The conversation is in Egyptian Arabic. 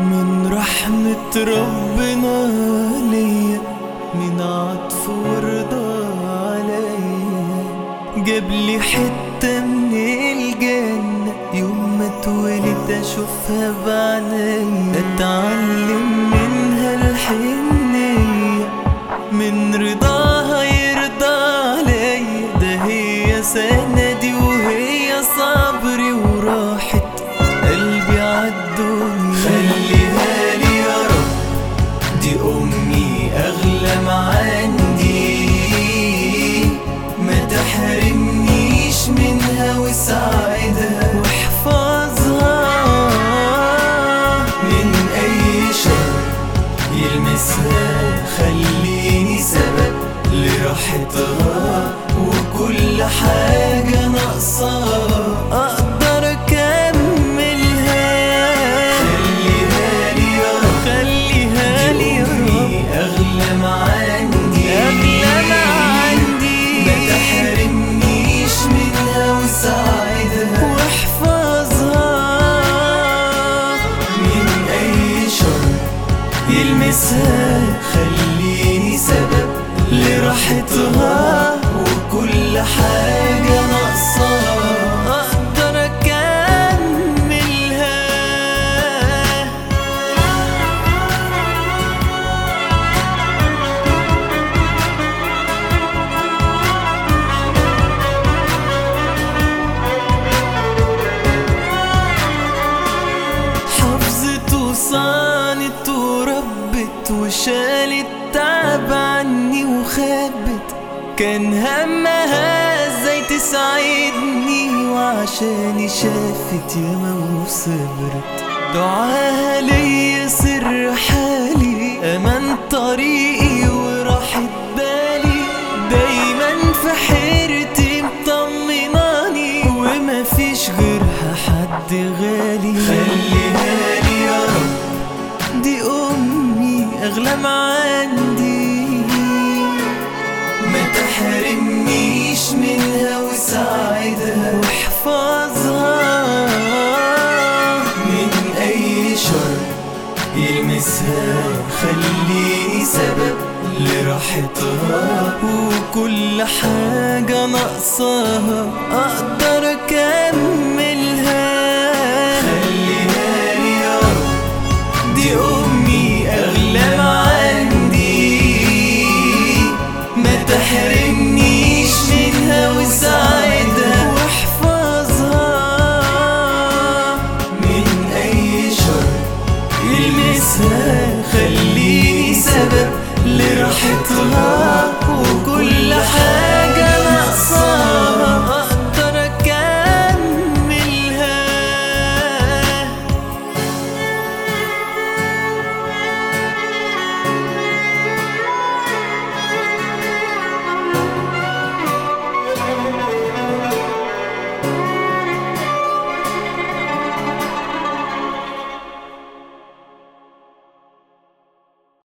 من رحمة ربنا ليا من عطف ورضا عليا جاب لي حتة من الجنة يوم ما اتولد اشوفها بعينيا اتعلم منها الحنية من رضاها يرضى عليا ده هي سندي وهي صبري وراحت قلبي عالدنيا خليها لي يا رب دي أمي أغلى ما عندي ما تحرمنيش منها وسعدها واحفظها من أي شر يلمسها خليني سبب لراحتها وكل حاجة ناقصاها أقدر أكملها خليها لي يا رب خليها لي يا رب أغلى ما عندي أغلى ما عندي ما تحرمنيش منها وسعدها واحفظها من أي شر يلمسها خليني سبب لراحتها وكل حاجة ناقصاها أقدر أكملها حفظت وصانت وربت وشالت تعب عني وخبت كان همها ازاي تساعدني وعشاني شافت ياما وصبرت دعاها ليا سر حالي امان طريقي وراحت بالي دايما في حيرتي مطمناني وما فيش غيرها حد غالي خليها لي يا رب دي امي اغلى ما عندي ما تحرمنيش منها وساعدها واحفظها من اي شر يلمسها خليني سبب لراحتها وكل حاجة ناقصاها أقدر